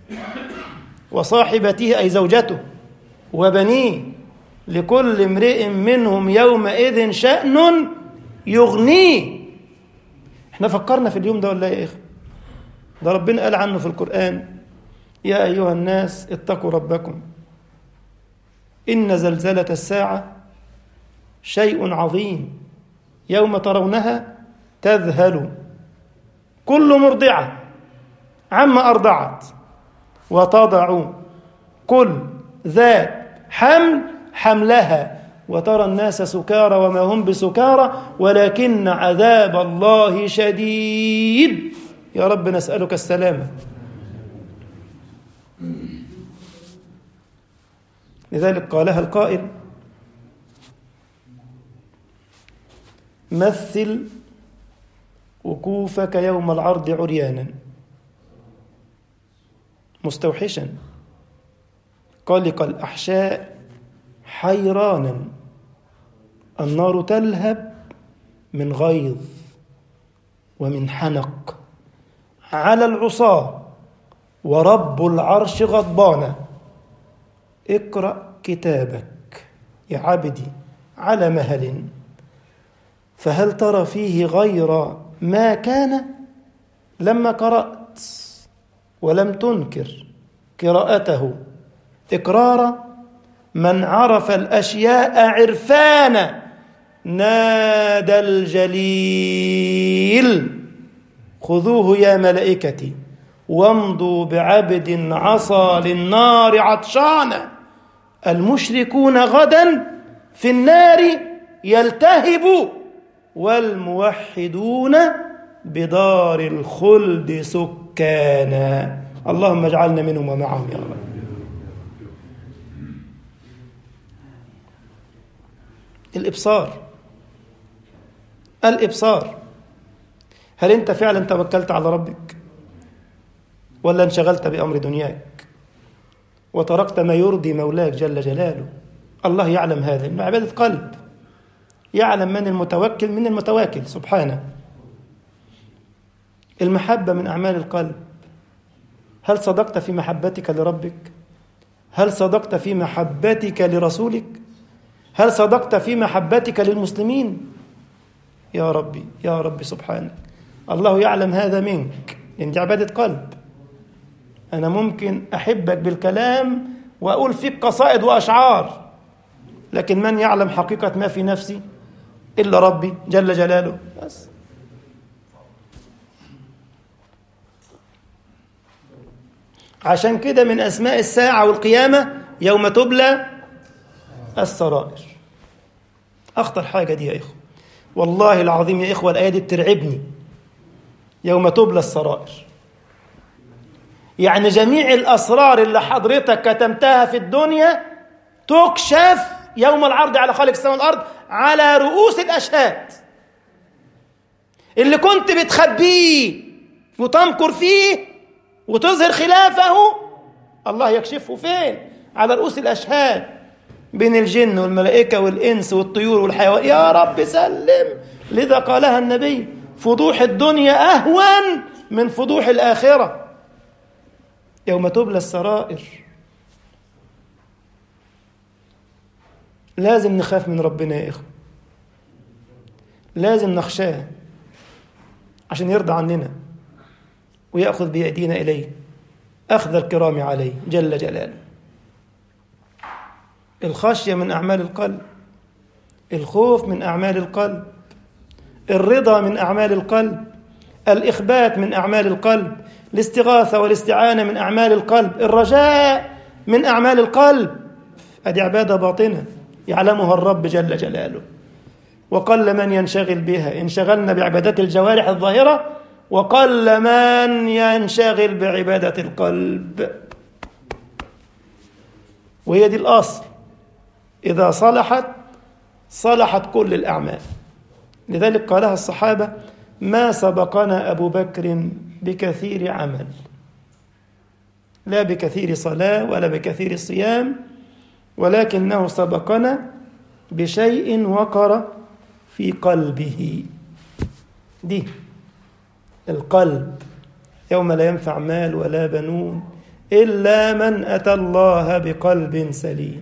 وصاحبته أي زوجته وبنيه لكل امرئ منهم يومئذ شأن يغنيه احنا فكرنا في اليوم ده ولا يا إخوة ده ربنا قال عنه في القرآن يا أيها الناس اتقوا ربكم إن زلزلة الساعة شيء عظيم يوم ترونها تذهل كل مرضعة عما أرضعت وتضع كل ذات حمل حملها وترى الناس سكارى وما هم بسكارى ولكن عذاب الله شديد يا رب نسألك السلامة لذلك قالها القائل مثل وقوفك يوم العرض عريانا مستوحشا قلق الأحشاء حيرانا النار تلهب من غيظ ومن حنق على العصاة ورب العرش غضبان اقرأ كتابك يا عبدي على مهل فهل ترى فيه غير ما كان لما قرأت ولم تنكر قراءته إقرار من عرف الأشياء عرفانا نادى الجليل خذوه يا ملائكتي وامضوا بعبد عصى للنار عطشانا المشركون غدا في النار يلتهب والموحدون بدار الخلد سكانا اللهم اجعلنا منهم ومعهم يا رب الإبصار الإبصار هل أنت فعلا توكلت على ربك ولا انشغلت بأمر دنياك وتركت ما يرضي مولاك جل جلاله الله يعلم هذا من عبادة قلب يعلم من المتوكل من المتواكل سبحانه المحبة من أعمال القلب هل صدقت في محبتك لربك هل صدقت في محبتك لرسولك هل صدقت في محبتك للمسلمين يا ربي يا ربي سبحانك الله يعلم هذا منك لأن دي عبادة قلب أنا ممكن أحبك بالكلام وأقول فيك قصائد وأشعار لكن من يعلم حقيقة ما في نفسي إلا ربي جل جلاله بس عشان كده من أسماء الساعة والقيامة يوم تبلى السرائر أخطر حاجة دي يا إخوة والله العظيم يا إخوة الآية دي بترعبني يوم تبلى السرائر يعني جميع الأسرار اللي حضرتك كتمتها في الدنيا تكشف يوم العرض على خالق السماء والأرض على رؤوس الأشهاد اللي كنت بتخبيه وتمكر فيه وتظهر خلافه الله يكشفه فين على رؤوس الأشهاد بين الجن والملائكة والإنس والطيور والحيوان يا رب سلم لذا قالها النبي فضوح الدنيا أهون من فضوح الآخرة يوم تبلى السرائر لازم نخاف من ربنا يا إخوة لازم نخشاه عشان يرضى عننا ويأخذ بأيدينا إليه أخذ الكرام عليه جل جلاله الخشية من أعمال القلب الخوف من أعمال القلب الرضا من أعمال القلب الإخبات من أعمال القلب الاستغاثة والاستعانة من أعمال القلب الرجاء من أعمال القلب هذه عبادة باطنة يعلمها الرب جل جلاله وقل من ينشغل بها انشغلنا بعبادات الجوارح الظاهرة وقل من ينشغل بعبادة القلب وهي دي الأصل إذا صلحت صلحت كل الأعمال لذلك قالها الصحابة ما سبقنا أبو بكر بكثير عمل لا بكثير صلاة ولا بكثير صيام ولكنه سبقنا بشيء وقر في قلبه دي القلب يوم لا ينفع مال ولا بنون إلا من أتى الله بقلب سليم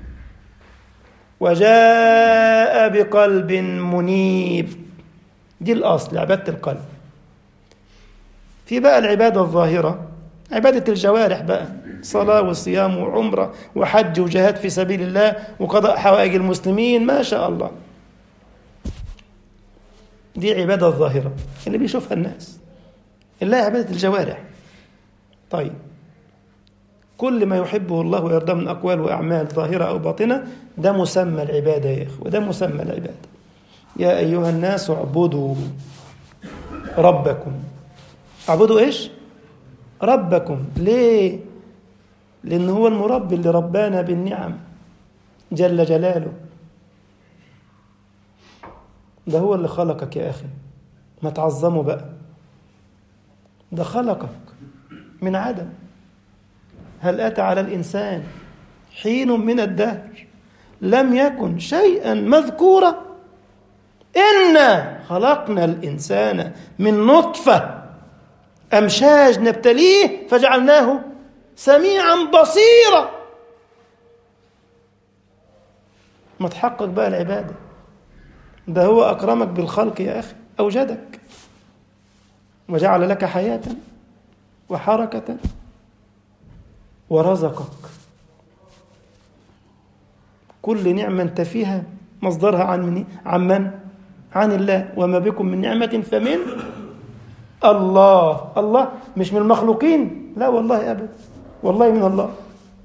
وجاء بقلب منيب دي الأصل عبادة القلب في بقى العبادة الظاهرة عبادة الجوارح بقى صلاة وصيام وعمرة وحج وجهاد في سبيل الله وقضاء حوائج المسلمين ما شاء الله دي عبادة الظاهرة اللي بيشوفها الناس اللي هي عبادة الجوارح طيب كل ما يحبه الله ويرضاه من أقوال وأعمال ظاهرة أو باطنة ده مسمى العبادة يا إخوة ده مسمى العبادة يا أيها الناس اعبدوا ربكم اعبدوا إيش؟ ربكم ليه؟ لأن هو المربي اللي ربانا بالنعم جل جلاله ده هو اللي خلقك يا أخي ما تعظمه بقى ده خلقك من عدم هل أتى على الإنسان حين من الدهر لم يكن شيئا مذكورا إنا خلقنا الإنسان من نطفة أمشاج نبتليه فجعلناه سميعا بصيرا ما تحقق بقى العبادة ده هو أكرمك بالخلق يا أخي أوجدك وجعل لك حياة وحركة ورزقك كل نعمة أنت فيها مصدرها عن من عن من؟ عن الله وما بكم من نعمة فمن الله الله مش من المخلوقين لا والله أبدا والله من الله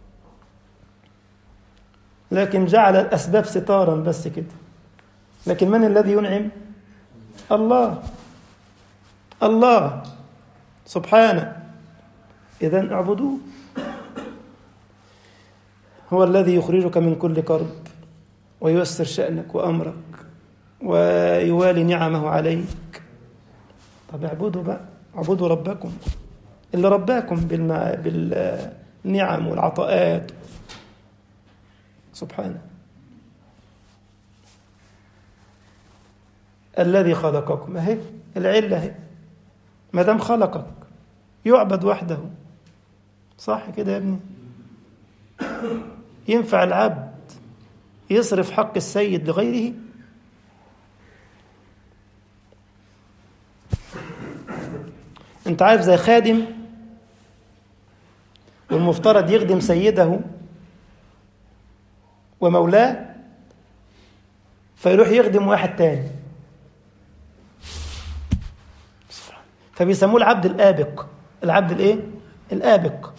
لكن جعل الأسباب ستارا بس كده لكن من الذي ينعم الله الله سبحانه إذا اعبدوه هو الذي يخرجك من كل كرب وييسر شأنك وأمرك ويوالي نعمه عليك طب اعبدوا بقى اعبدوا ربكم اللي رباكم بالمع... بالنعم والعطاءات سبحانه الذي خلقكم اهي العله اهي ما دام خلقك يعبد وحده صح كده يا ابني ينفع العبد يصرف حق السيد لغيره انت عارف زي خادم والمفترض يخدم سيده ومولاه فيروح يخدم واحد تاني فبيسموه العبد الآبق العبد الايه الآبق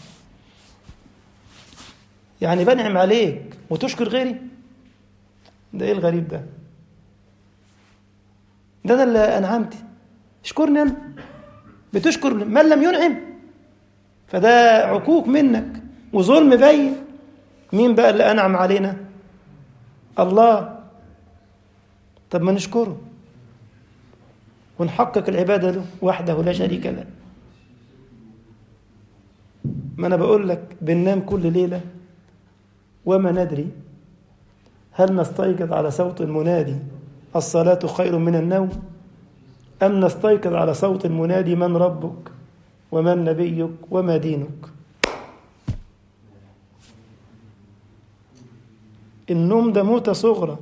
يعني بنعم عليك وتشكر غيري ده ايه الغريب ده ده انا اللي انعمت اشكرني انا بتشكر من لم ينعم فده عقوق منك وظلم بين مين بقى اللي انعم علينا الله طب ما نشكره ونحقق العبادة له وحده لا شريك له ما أنا بقول لك بننام كل ليلة وما ندري هل نستيقظ على صوت المنادي الصلاة خير من النوم أم نستيقظ على صوت المنادي من ربك ومن نبيك وما دينك النوم ده موتة صغرى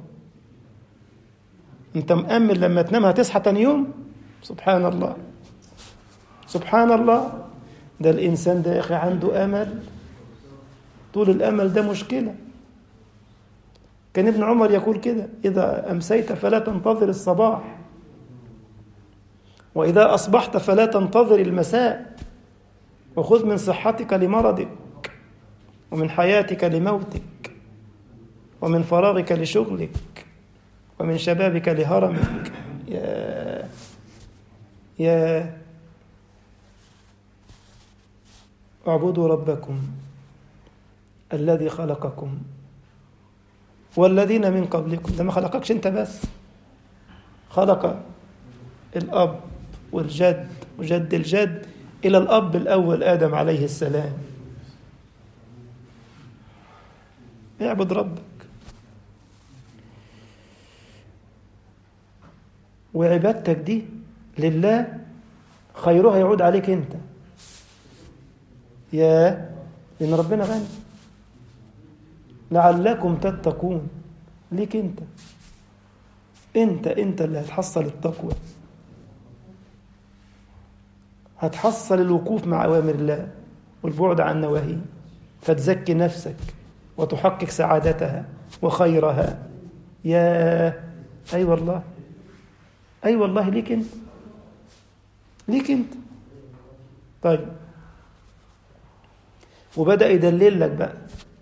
انت مأمن لما تنام هتصحى تاني يوم سبحان الله سبحان الله ده الإنسان ده يا أخي عنده أمل طول الأمل ده مشكلة كان ابن عمر يقول كده إذا أمسيت فلا تنتظر الصباح وإذا أصبحت فلا تنتظر المساء وخذ من صحتك لمرضك ومن حياتك لموتك ومن فراغك لشغلك ومن شبابك لهرمك يا يا اعبدوا ربكم الذي خلقكم والذين من قبلكم ده ما خلقكش انت بس خلق الاب والجد وجد الجد الى الاب الاول ادم عليه السلام اعبد ربك وعبادتك دي لله خيرها يعود عليك انت يا لان ربنا غني لعلكم تتقون ليك انت انت انت اللي هتحصل التقوى هتحصل الوقوف مع اوامر الله والبعد عن نواهيه فتزكي نفسك وتحقق سعادتها وخيرها يا اي أيوة والله اي أيوة والله ليك انت ليك انت طيب وبدأ يدلل لك بقى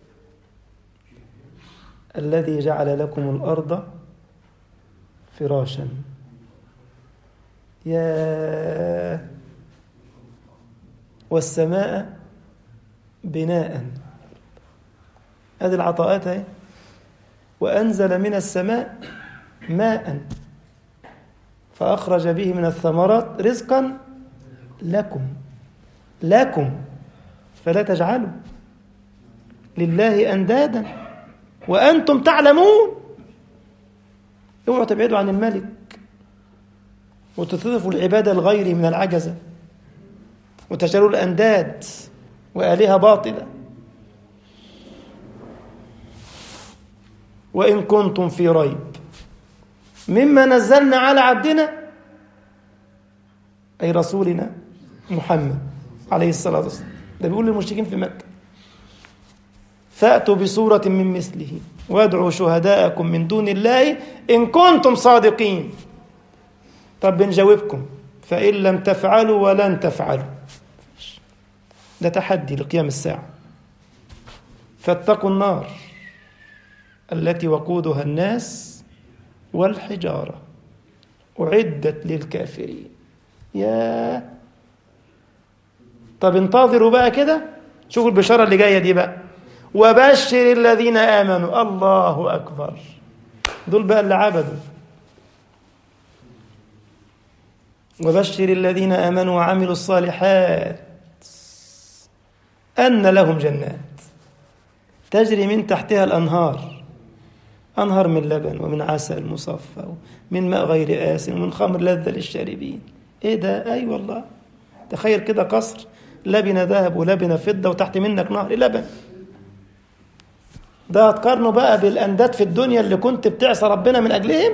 الذي جعل لكم الأرض فراشا يا والسماء بناء هذه العطاءات اهي وأنزل من السماء ماء فأخرج به من الثمرات رزقا لكم لكم فلا تجعلوا لله أندادا وأنتم تعلمون اوعوا تبعدوا عن الملك وتضيفوا العبادة الغير من العجزة وتجعلوا الأنداد وآلهة باطلة وإن كنتم في ريب مما نزلنا على عبدنا أي رسولنا محمد عليه الصلاة والسلام ده بيقول للمشركين في مكة فأتوا بصورة من مثله وادعوا شهداءكم من دون الله إن كنتم صادقين طب بنجاوبكم فإن لم تفعلوا ولن تفعلوا ده تحدي لقيام الساعة فاتقوا النار التي وقودها الناس والحجارة أعدت للكافرين يا طب انتظروا بقى كده شوفوا البشارة اللي جاية دي بقى وبشر الذين آمنوا الله أكبر دول بقى اللي عبدوا وبشر الذين آمنوا وعملوا الصالحات أن لهم جنات تجري من تحتها الأنهار أنهر من لبن ومن عسل مصفى من ماء غير آسن ومن خمر لذة للشاربين إيه ده أي أيوة والله تخيل كده قصر لبن ذهب ولبن فضة وتحت منك نهر لبن ده هتقارنه بقى بالأنداد في الدنيا اللي كنت بتعصى ربنا من أجلهم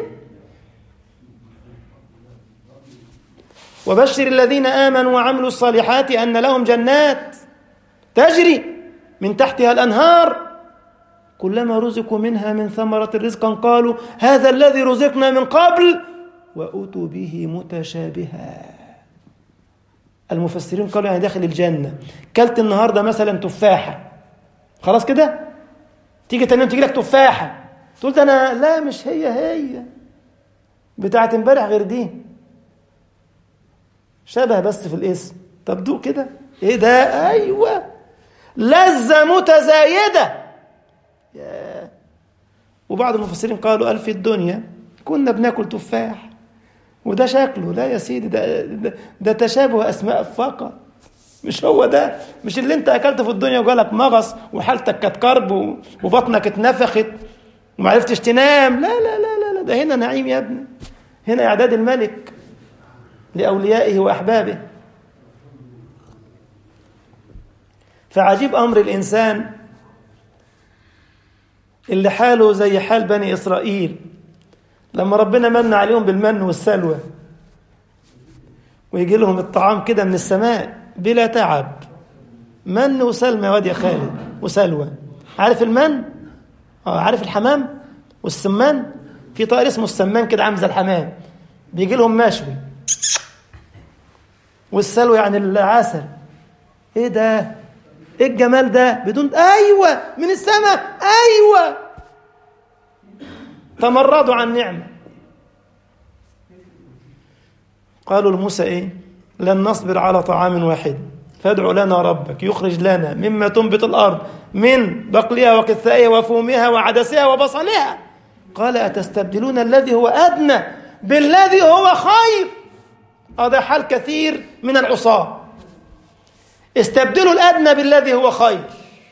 وبشر الذين آمنوا وعملوا الصالحات أن لهم جنات تجري من تحتها الأنهار كلما رزقوا منها من ثمرة رزقا قالوا هذا الذي رزقنا من قبل وأتوا به متشابها المفسرين قالوا يعني داخل الجنة كلت النهاردة مثلا تفاحة خلاص كده تيجي تاني تيجي لك تفاحة تقول ده أنا لا مش هي هي بتاعت امبارح غير دي شبه بس في الاسم طب دوق كده ايه ده ايوه لذة متزايدة يا وبعض المفسرين قالوا قال في الدنيا كنا بناكل تفاح وده شكله لا يا سيدي ده, ده, ده تشابه اسماء فقط مش هو ده مش اللي انت اكلته في الدنيا وجالك مغص وحالتك كانت كرب وبطنك اتنفخت وما عرفتش تنام لا لا لا لا, لا ده هنا نعيم يا ابني هنا اعداد الملك لاوليائه واحبابه فعجيب امر الانسان اللي حاله زي حال بني اسرائيل لما ربنا من عليهم بالمن والسلوى ويجي لهم الطعام كده من السماء بلا تعب من وسلمى يا واد يا خالد وسلوى عارف المن اه عارف الحمام والسمان في طائر اسمه السمان كده عامل زي الحمام بيجي لهم مشوي والسلوى يعني العسل ايه ده ايه الجمال ده بدون ايوه من السماء ايوه تمردوا عن نعمه قالوا لموسى ايه لن نصبر على طعام واحد فادع لنا ربك يخرج لنا مما تنبت الارض من بقلها وقثائها وفومها وعدسها وبصلها قال اتستبدلون الذي هو ادنى بالذي هو خير هذا حال كثير من العصاه استبدلوا الادنى بالذي هو خير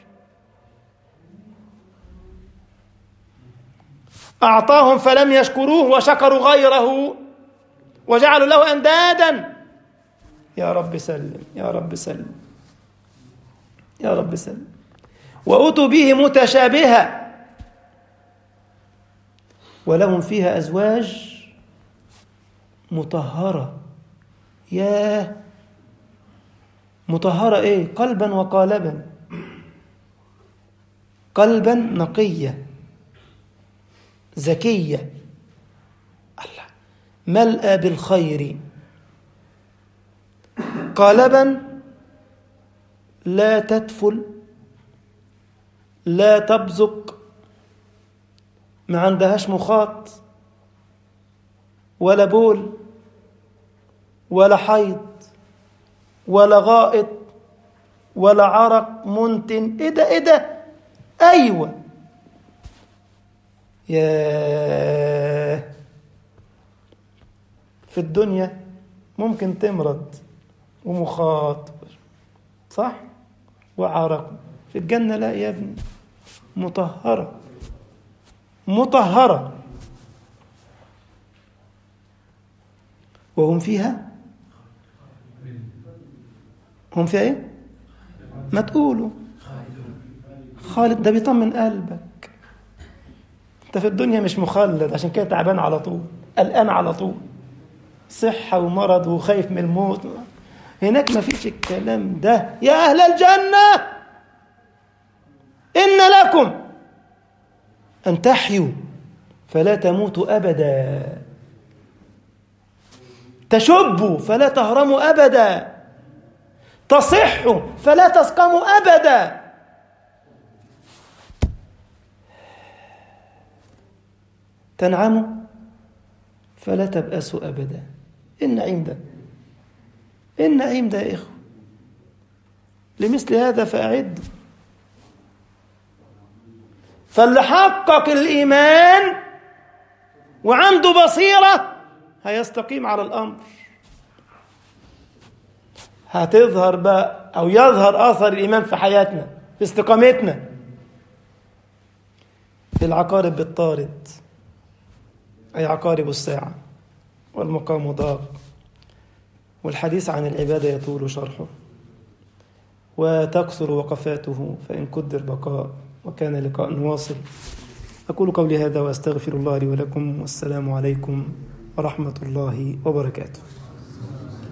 اعطاهم فلم يشكروه وشكروا غيره وجعلوا له اندادا يا رب سلم يا رب سلم يا رب سلم واتوا به متشابهه ولهم فيها ازواج مطهره ياه مطهره ايه قلبا وقالبا قلبا نقيه زكيه الله ملأى بالخير قالبا لا تدفل لا تبزق ما عندهاش مخاط ولا بول ولا حيض ولا غائط ولا عرق منتن ايه ده ايه ده ايوه يا في الدنيا ممكن تمرض ومخاط صح وعرق في الجنة لا يا ابني مطهرة مطهرة وهم فيها هم فيها ايه ما تقولوا خالد ده بيطمن قلبك انت في الدنيا مش مخلد عشان كده تعبان على طول قلقان على طول صحة ومرض وخايف من الموت هناك ما فيش الكلام ده يا أهل الجنة إن لكم أن تحيوا فلا تموتوا أبدا تشبوا فلا تهرموا أبدا تصحوا فلا تسقموا أبدا تنعموا فلا تبأسوا أبدا النعيم ده النعيم ده يا إخوة لمثل هذا فأعدوا فاللي حقق الإيمان وعنده بصيرة هيستقيم على الأمر هتظهر بقى أو يظهر آثر الإيمان في حياتنا في استقامتنا العقارب بالطارد أي عقارب الساعة والمقام ضاق والحديث عن العبادة يطول شرحه وتكثر وقفاته فإن قدر بقاء وكان لقاء واصل أقول قولي هذا وأستغفر الله لي ولكم والسلام عليكم ورحمة الله وبركاته